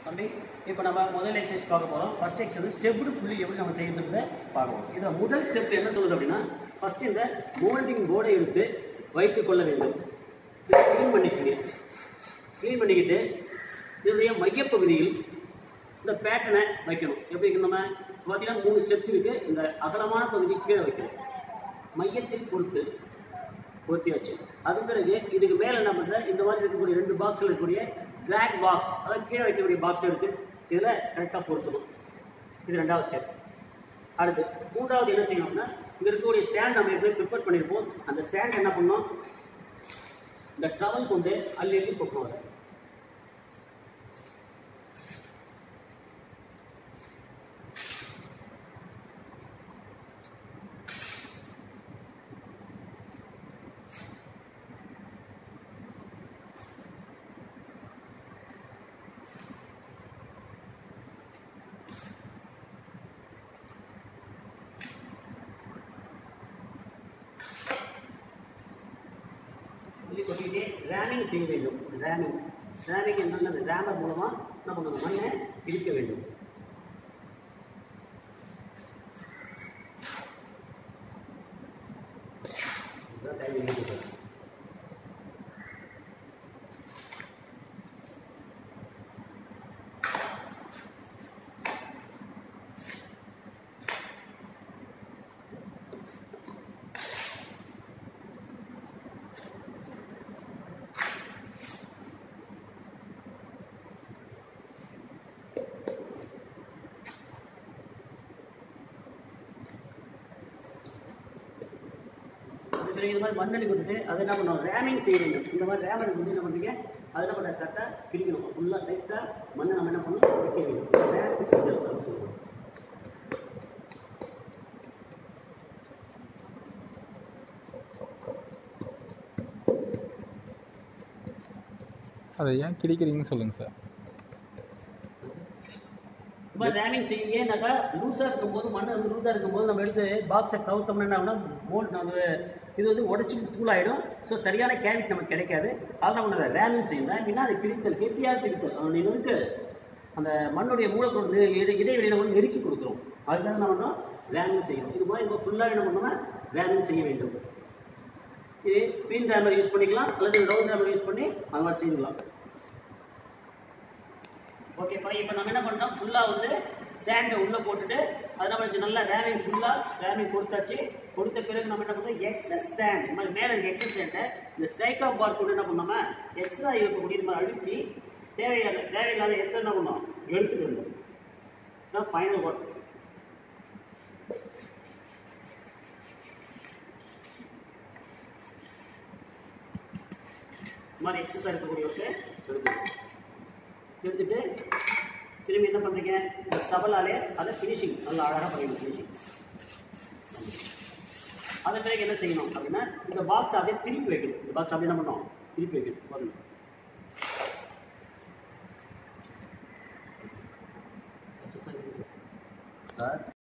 தம்பி இப்போ நம்ம முதல் எக்ஸசைஸ் பார்க்க போகிறோம் ஃபர்ஸ்ட் எக்ஸசைஸ் ஸ்டெப்டு புள்ளி எப்படி நம்ம செய்யறதுன்றத பார்க்கலாம் இதில் முதல் ஸ்டெப் என்ன சொல்லுது அப்படின்னா ஃபர்ஸ்ட் இந்த மோல்டிங் போர்டை எடுத்து வைத்துக் கொள்ள வேண்டும் இதை க்ளீன் பண்ணிக்கங்க க்ளீன் பண்ணிக்கிட்டு இதனுடைய மையப்பகுதியில் இந்த பேட்டர்னை வைக்கணும் எப்படி நம்ம பார்த்தீங்கன்னா மூணு ஸ்டெப்ஸ் இருக்குது இந்த அகலமான பகுதி கீழே வைக்கணும் மையத்தில் பொறுத்து பொருத்தியாச்சு அது பிறகு இதுக்கு மேலே என்ன பண்ணுறேன் இந்த மாதிரி இருக்கக்கூடிய ரெண்டு பாக்ஸில் இருக்கக்கூடிய கிளாக் பாக்ஸ் அதாவது கீழே வைக்கக்கூடிய பாக்ஸ் எடுத்து இதில் கரெக்டாக பொருத்தணும் இது ரெண்டாவது ஸ்டெப் அடுத்து மூன்றாவது என்ன செய்யணும்னா இங்கே இருக்கக்கூடிய சேண்ட் நம்ம எப்படி ப்ரிப்பேர் பண்ணியிருப்போம் அந்த சேண்ட் என்ன பண்ணோம் இந்த டவல் கொண்டு அள்ளி அள்ளி கொட்டணும் அதை சொல்லி கொட்டிக்கிட்டே ரேமிங் செய்ய வேண்டும் ரேமிங் ரேமிங் என்றால் அந்த ரேமர் மூலமாக என்ன பண்ணணும் மண்ணை இடிக்க வேண்டும் இதுதான் timing இருக்குது. இப்போ இது மாதிரி மண்ணெண்ணி கொடுத்துட்டு அதை என்ன பண்ணணும் ரேமிங் செய்ய வேண்டும் இந்த மாதிரி ரேமர் வந்து என்ன பண்ணுறீங்க அதை என்ன பண்ணுற கரெக்டாக பிரிக்கணும் ஃபுல்லாக டைட்டாக மண்ணை நம்ம என்ன பண்ணணும் வைக்க வேண்டும் ரேம் செய்தல் அப்படின்னு சொல்லுவோம் அதை ஏன் கிழிக்கிறீங்கன்னு சொல்லுங்கள் சார் இந்த மாதிரி ரேமிங் செய்ய ஏன்னாக்கா லூஸாக இருக்கும்போது மண் வந்து லூஸாக இருக்கும்போது நம்ம எடுத்து பாக்ஸை கவுத்தோம்னா என்ன ஆகும்னா மோல்ட் நம்ம இது வந்து உடச்சி தூளாயிடும் ஸோ சரியான கேவிட் நமக்கு கிடைக்காது அதனால் நம்ம அதை ரேமிங் செய்யணும் அப்படின்னா அது கிழித்தல் கெட்டியாக கிழித்தல் அதனுடைய நெருக்கு அந்த மண்ணுடைய மூலப்பொருள் நெ- இடை- இடைவெளியை நம்ம நெருக்கி கொடுக்குறோம் அதுக்காக என்ன பண்ணோம் ரேமிங் செய்யணும் இது மாதிரி நம்ம ஃபுல்லாக என்ன பண்ணோம்னா ரேமிங் செய்ய வேண்டும் இது பீன் ரேமர் யூஸ் பண்ணிக்கலாம் அல்லது ரவுண்ட் ரேமர் யூஸ் பண்ணி அது மாதிரி செய்துக்கலாம் ஓகேப்பா இப்போ நம்ம என்ன பண்ணோம் ஃபுல்லாக வந்து சேண்டை உள்ளே போட்டுட்டு அதை நம்ம வச்சு நல்லா ரேமிங் ஃபுல்லாக ரேமிங் கொடுத்தாச்சு கொடுத்த பிறகு நம்ம என்ன பண்ணோம் எக்ஸஸ் சேண்ட் இந்த மாதிரி மேலே இருக்க எக்ஸஸ் சேண்டை இந்த ஸ்ட்ரைக் ஆஃப் பார் கொண்டு என்ன பண்ணோமா எக்ஸ்ட்ரா இருக்கக்கூடிய இந்த மாதிரி அழுத்தி தேவையான தேவையில்லாத எத்தனை என்ன பண்ணோம் எடுத்துட்டு வரணும் இதுதான் ஃபைனல் ஒர்க் இந்த மாதிரி எக்ஸஸாக இருக்கக்கூடியவற்றை எடுக்கணும் எடுத்துட்டு திரும்பி என்ன பண்ணுறீங்க இந்த தபலாலே அதை ஃபினிஷிங் நல்லா அழகாக பண்ணிடணும் ஃபினிஷிங் அதன் பிறகு என்ன செய்யணும் அப்படின்னா இந்த பாக்ஸ் அப்படியே திருப்பி வைக்கணும் இந்த பாக்ஸ் அப்படியே என்ன பண்ணணும் திருப்பி வைக்கணும் வரணும் சார்